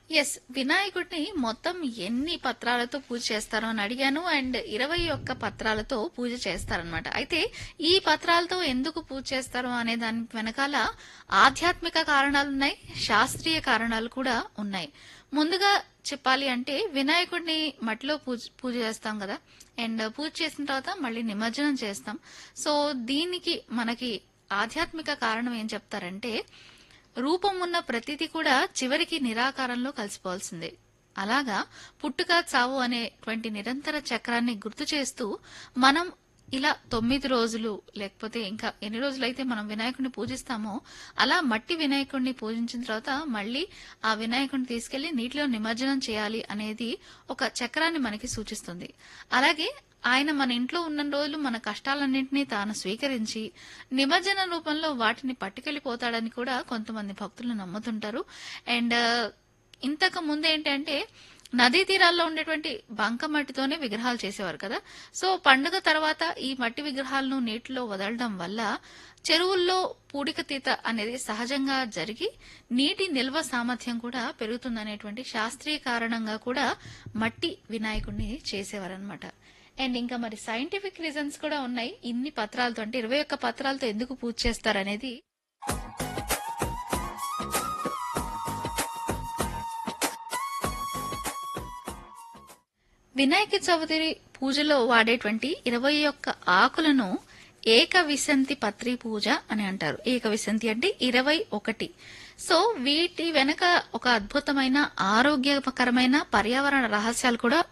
yes వినాయకుడిని మొత్తం ఎన్ని పత్రాలతో పూజ చేస్తారో అని అడిగాను అండ్ ఇరవై ఒక్క పత్రాలతో పూజ చేస్తారనమాట అయితే ఈ పత్రాలతో ఎందుకు పూజ చేస్తారు అనే దాని వెనకాల ఆధ్యాత్మిక కారణాలు ఉన్నాయి శాస్త్రీయ కారణాలు కూడా ఉన్నాయి ముందుగా చెప్పాలి అంటే వినాయకుడిని మట్టిలో పూజ పూజ చేస్తాం కదా అండ్ పూజ చేసిన తర్వాత మళ్ళీ నిమజ్జనం చేస్తాం సో దీనికి మనకి ఆధ్యాత్మిక కారణం ఏం చెప్తారంటే రూపం ఉన్న ప్రతిదీ కూడా చివరికి నిరాకారంలో కలిసిపోవాల్సిందే అలాగా పుట్టుక చావు అనేటువంటి నిరంతర చక్రాన్ని గుర్తు చేస్తూ మనం ఇలా తొమ్మిది రోజులు లేకపోతే ఇంకా ఎన్ని రోజులైతే మనం వినాయకుడిని పూజిస్తామో అలా మట్టి వినాయకుడిని పూజించిన తర్వాత మళ్ళీ ఆ వినాయకుడిని తీసుకెళ్లి నీటిలో నిమజ్జనం చేయాలి అనేది ఒక చక్రాన్ని మనకి సూచిస్తుంది అలాగే ఆయన మన ఇంట్లో ఉన్న రోజులు మన కష్టాలన్నింటినీ తాను స్వీకరించి నిమజ్జన రూపంలో వాటిని పట్టుకెళ్లిపోతాడని కూడా కొంతమంది భక్తులు నమ్ముతుంటారు అండ్ ఇంతకు ముందు ఏంటంటే నదీ తీరాల్లో ఉండేటువంటి బంక మట్టితోనే విగ్రహాలు చేసేవారు కదా సో పండుగ తర్వాత ఈ మట్టి విగ్రహాలను నీటిలో వదలడం వల్ల చెరువుల్లో పూడిక తీత అనేది సహజంగా జరిగి నీటి నిల్వ సామర్థ్యం కూడా పెరుగుతుందనేటువంటి శాస్త్రీయ కారణంగా కూడా మట్టి వినాయకుడిని చేసేవారనమాట అండ్ ఇంకా మరి సైంటిఫిక్ రీజన్స్ కూడా ఉన్నాయి ఇన్ని పత్రాలతో అంటే ఇరవై ఒక్క పత్రాలతో ఎందుకు పూజ చేస్తారనేది వినాయక చవితి పూజలో వాడేటువంటి ఇరవై ఒక్క ఆకులను ఏక విసంతి పత్రి పూజ అని అంటారు ఏక విసంతి అంటే ఇరవై ఒకటి సో వీటి వెనక ఒక అద్భుతమైన ఆరోగ్యకరమైన పర్యావరణ రహస్యాలు కూడా